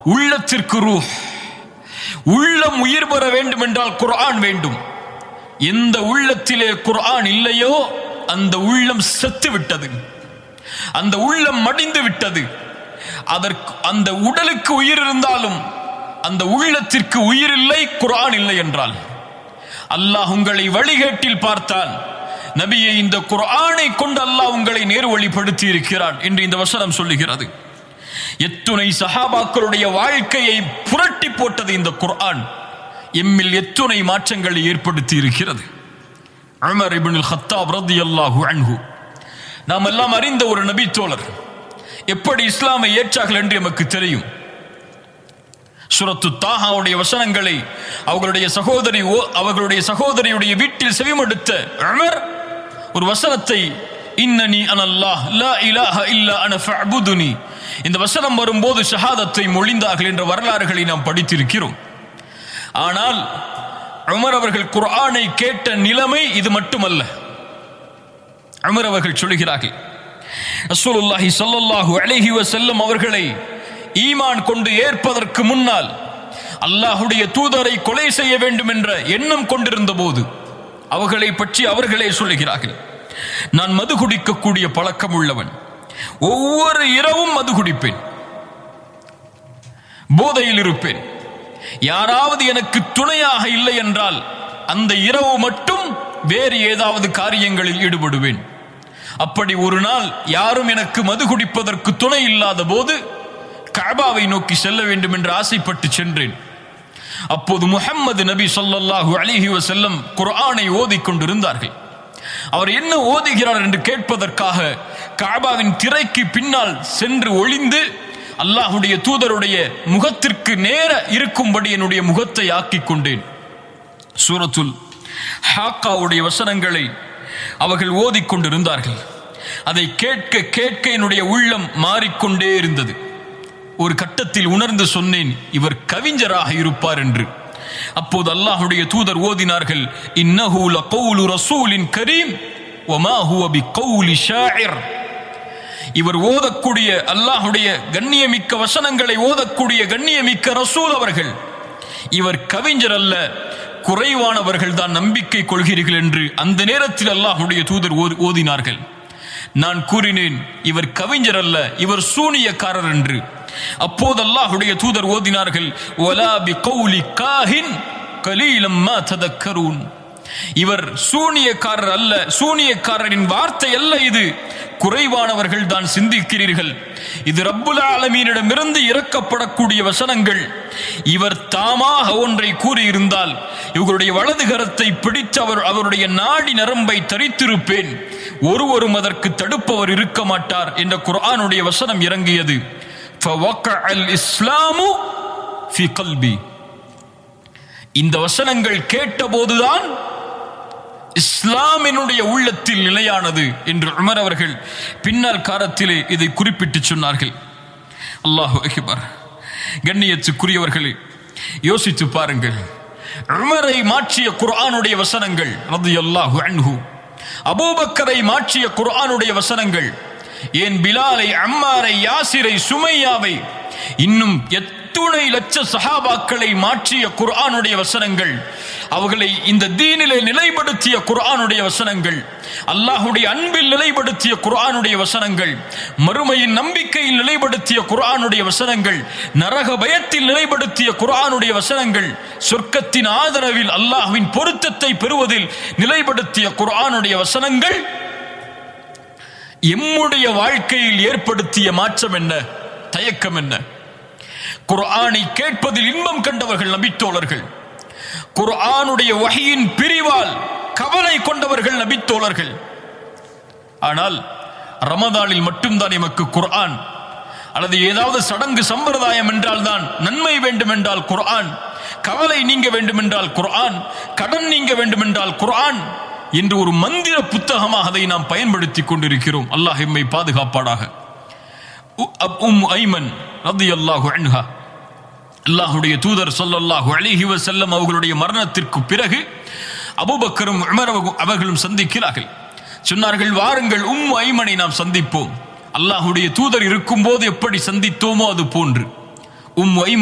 உள்ளத்திற்கு ரூஹ் உள்ளம் உயிர் பெற வேண்டும் என்றால் குர்ஆன் வேண்டும் எந்த உள்ளத்திலே குர்ஆன் இல்லையோ அந்த உள்ளம் செத்து விட்டது அந்த உள்ளம் மடிந்து விட்டது அதற்கு அந்த உடலுக்கு உயிர் இருந்தாலும் அந்த உள்ளத்திற்கு உயிர் இல்லை குர்ஆன் இல்லை என்றால் அல்லாஹ் உங்களை வழிகேட்டில் பார்த்தான் நபியை இந்த குர்ஆனை கொண்டு அல்லாஹ் உங்களை நேர் வழிப்படுத்தி இருக்கிறான் என்று இந்த வசனம் சொல்லுகிறது எத்துணை சஹாபாக்களுடைய வாழ்க்கையை புரட்டி போட்டது இந்த குர்ஆன் எம்மில் எத்துணை மாற்றங்களை ஏற்படுத்தி இருக்கிறது உமர் இப்னுல் ஹத்தாப் ரலியல்லாஹு அன்ஹு நாம் எல்லாம் அறிந்த ஒரு நபி தோழர் எப்படி இஸ்லாமை ஏற்றார்கள் என்று எமக்கு தெரியும் சுரத்து தாஹாவுடைய வசனங்களை அவர்களுடைய சகோதரி ஓ அவர்களுடைய சகோதரியுடைய வீட்டில் செவிமடுத்த உமர் ஒரு வசனத்தை இன்னனி அனல்லாஹ் லா இலாஹ இல்லா அன ஃபஅபுதுனி இந்த வசனம் வரும்போது ஷஹாதத்தை மொழிந்தார்கள் என்ற வரலாறுகளை நாம் படித்திருக்கிறோம் ஆனால் உமர் அவர்கள் குர்ஆனை கேட்ட நிலைமை இது மட்டுமல்ல உமர் அவர்கள் சொல்கிறார்கள் ரசூலுல்லாஹி ஸல்லல்லாஹு அலைஹி வஸல்லம் அவர்களை ஈமான் கொண்டு ஏற்பதற்கு முன்னால் அல்லாஹுடைய தூதரை கொலை செய்ய வேண்டும் என்ற எண்ணம் கொண்டிருந்த போது அவர்களை பற்றி அவர்களே சொல்லுகிறார்கள் நான் மது குடிக்கக்கூடிய பழக்கம் உள்ளவன் ஒவ்வொரு இரவும் மது குடிப்பேன் போதையில் இருப்பேன் யாராவது எனக்கு துணையாக இல்லை என்றால் அந்த இரவு மட்டும் வேறு ஏதாவது காரியங்களில் ஈடுபடுவேன் அப்படி ஒரு நாள் யாரும் எனக்கு மது குடிப்பதற்கு துணை இல்லாத போது கபாவை நோக்கி செல்ல வேண்டும் என்று ஆசைப்பட்டு சென்றேன் அப்போது முஹம்மது நபி ஸல்லல்லாஹு அலைஹி வஸல்லம் குர்ஆனை ஓதிக் கொண்டிருந்தார்கள் அவர் என்ன ஓதுகிறார் என்று கேட்பதற்காக காபாவின் திரைக்கு பின்னால் சென்று ஒளிந்து அல்லாஹுடைய தூதருடைய முகத்திற்கு நேர இருக்கும்படி என்னுடைய முகத்தை ஆக்கிக் கொண்டேன் சூரத்துல் ஹாக்காவுடைய வசனங்களை அவர்கள் ஓதிக்கொண்டிருந்தார்கள் அதை கேட்க கேட்க என்னுடைய உள்ளம் மாறிக்கொண்டே இருந்தது ஒரு கட்டத்தில் உணர்ந்து சொன்னேன் இவர் கவிஞராக இருப்பார் என்று அப்போது அல்லாஹுடைய தூதர் ஓதினார்கள் இன்னஹு லகௌலு ரசூலின் கரீம் வமா ஹுவ பிகௌலி ஷாஇர் இவர் ஓதக்கூடிய அல்லாஹுடைய கண்ணியமிக்க வசனங்களை ஓதக்கூடிய கண்ணியமிக்க ரசூல் அவர்கள் இவர் கவிஞர் அல்ல குறைவானவர்கள் தான் நம்பிக்கை கொள்கிறீர்கள் என்று அந்த நேரத்தில் அல்லாஹுடைய தூதர் ஓ- ஓதினார்கள் நான் கூறினேன் இவர் கவிஞர் அல்ல இவர் சூனியக்காரர் என்று அப்போது அல்லாஹுடைய தூதர் ஓதினார்கள் "வலா பிகௌலி காஹின் கலீலம் மா ததக்கரூன்." இவர் சூனியக்காரர் அல்ல சூனியக்காரரின் வார்த்தை அல்ல இது குறைவானவர்கள் தான் சிந்திக்கிறீர்கள் இது ரப்புல் ஆலமீனிடமிருந்து இறக்கப்படக்கூடிய வசனங்கள் இவர் தாமாக ஒன்றை கூறியிருந்தால் இவர்களுடைய வலது கரத்தை பிடித்து அவர் அவருடைய நாடி நரம்பை தரித்திருப்பேன் ஒருவரும் அதற்கு தடுப்பவர் இருக்க மாட்டார் என்ற குர்ஆனுடைய வசனம் இறங்கியது فَوَقَعَ الْإِسْلَامُ فِي قَلْبِي இந்த வசனங்கள் கேட்டபோதுதான் இஸ்லாமினுடைய உள்ளத்தில் நிலையானது என்று உமர் அவர்கள் பின்னால் காலத்திலே இதை குறிப்பிட்டு சொன்னார்கள் அல்லாஹு அக்பர் கண்ணியத்துக்குரியவர்களே யோசித்து பாருங்கள் உமரை மாற்றிய குர்ஆனுடைய வசனங்கள் ரலியல்லாஹு அன்ஹு அபூபக்கரை மாற்றிய குர்ஆனுடைய வசனங்கள் ஏன் பிலாலை அம்மாரை யாசிரை சுமையாவை இன்னும் எத்துணை லட்ச சஹாபாக்களை மாற்றிய குர்ஆனுடைய வசனங்கள் அவர்களை இந்த தீனிலே நிலைப்படுத்திய குர்ஆனுடைய வசனங்கள் அல்லாஹுடைய அன்பில் நிலைப்படுத்திய குர்ஆனுடைய வசனங்கள் மறுமையின் நம்பிக்கையில் நிலைப்படுத்திய குர்ஆனுடைய வசனங்கள் நரக பயத்தில் நிலைப்படுத்திய குர்ஆனுடைய வசனங்கள் சொர்க்கத்தின் ஆதரவில் அல்லாஹ்வின் பொருத்தத்தை பெறுவதில் நிலைப்படுத்திய குர்ஆனுடைய வசனங்கள் எம்முடைய வாழ்க்கையில் ஏற்படுத்திய மாற்றம் என்ன தயக்கம் என்ன குர்ஆனை கேட்பதில் இன்பம் கண்டவர்கள் நபித்தோழர்கள் குர்ஆனுடைய வகையின் பிரிவால் கவலை கொண்டவர்கள் நபித்தோழர்கள் ஆனால் ரமதானில் மட்டும்தான் எமக்கு குர்ஆன் அல்லது ஏதாவது சடங்கு சம்பிரதாயம் என்றால் தான் நன்மை வேண்டும் என்றால் குர்ஆன் கவலை நீங்க வேண்டும் என்றால் குர்ஆன் கடன் நீங்க வேண்டும் என்றால் குர்ஆன் என்று ஒரு மந்திர புத்தகமாக அதை நாம் பயன்படுத்திக் கொண்டிருக்கிறோம் அல்லாஹ் எம்மை பாதுகாப்பாடாக உ- அப் உம் ஐமன் ரலியல்லாஹு அன்ஹா அல்லாஹுடைய தூதர் ஸல்லல்லாஹு அலைஹி வஸல்லம் அவர்களுடைய மரணத்திற்கு பிறகு அபூபக்கரும் உமர் அவ- அவர்களும் சந்திக்கிறார்கள் சொன்னார்கள் வாருங்கள் உம் ஐமனை நாம் சந்திப்போம் அல்லாஹுடைய தூதர் இருக்கும்போது எப்படி சந்தித்தோமோ அது போன்று உம்